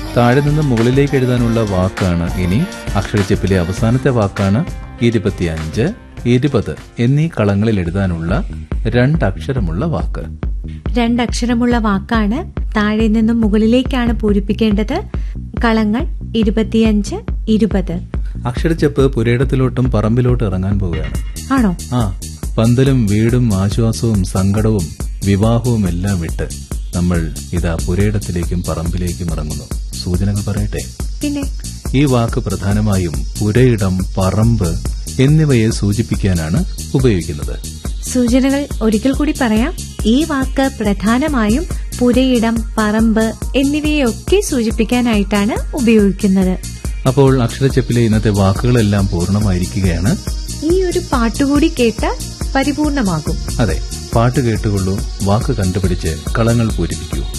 താഴെ നിന്ന് മുകളിലേക്ക് എഴുതാനുള്ള വാക്കാണ് ഇനി അക്ഷരച്ചെപ്പിലെ അവസാനത്തെ വാക്കാണ് ഇരുപത്തിയഞ്ച് ഇരുപത് എന്നീ കളങ്ങളിൽ എഴുതാനുള്ള രണ്ടക്ഷരമുള്ള വാക്ക് രണ്ടക്ഷരമുള്ള വാക്കാണ് താഴെ നിന്നും മുകളിലേക്കാണ് പൂരിപ്പിക്കേണ്ടത് കളങ്ങൾ ഇരുപത്തിയഞ്ച് ഇരുപത് അക്ഷരച്ചെപ്പ് പുരയിടത്തിലോട്ടും പറമ്പിലോട്ടും ഇറങ്ങാൻ പോവുകയാണ് ആണോ ആ പന്തലും വീടും ആശ്വാസവും സങ്കടവും വിവാഹവും എല്ലാം വിട്ട് നമ്മൾ ഇതാ പുരയിടത്തിലേക്കും പറമ്പിലേക്കും ഇറങ്ങുന്നു സൂചനകൾ പറയട്ടെ പിന്നെ ഈ വാക്ക് പ്രധാനമായും പുരയിടം പറമ്പ് എന്നിവയെ സൂചിപ്പിക്കാനാണ് ഉപയോഗിക്കുന്നത് സൂചനകൾ ഒരിക്കൽ കൂടി പറയാം ഈ വാക്ക് പ്രധാനമായും പുരയിടം പറമ്പ് എന്നിവയൊക്കെ സൂചിപ്പിക്കാനായിട്ടാണ് ഉപയോഗിക്കുന്നത് അപ്പോൾ അക്ഷരച്ചെപ്പിലെ ഇന്നത്തെ വാക്കുകളെല്ലാം പൂർണ്ണമായിരിക്കുകയാണ് ഈ ഒരു പാട്ടുകൂടി കേട്ടാൽ പരിപൂർണമാകും അതെ പാട്ട് കേട്ടുകൊള്ളൂ വാക്ക് കണ്ടുപിടിച്ച് കളങ്ങൾ പൂരിപ്പിക്കൂ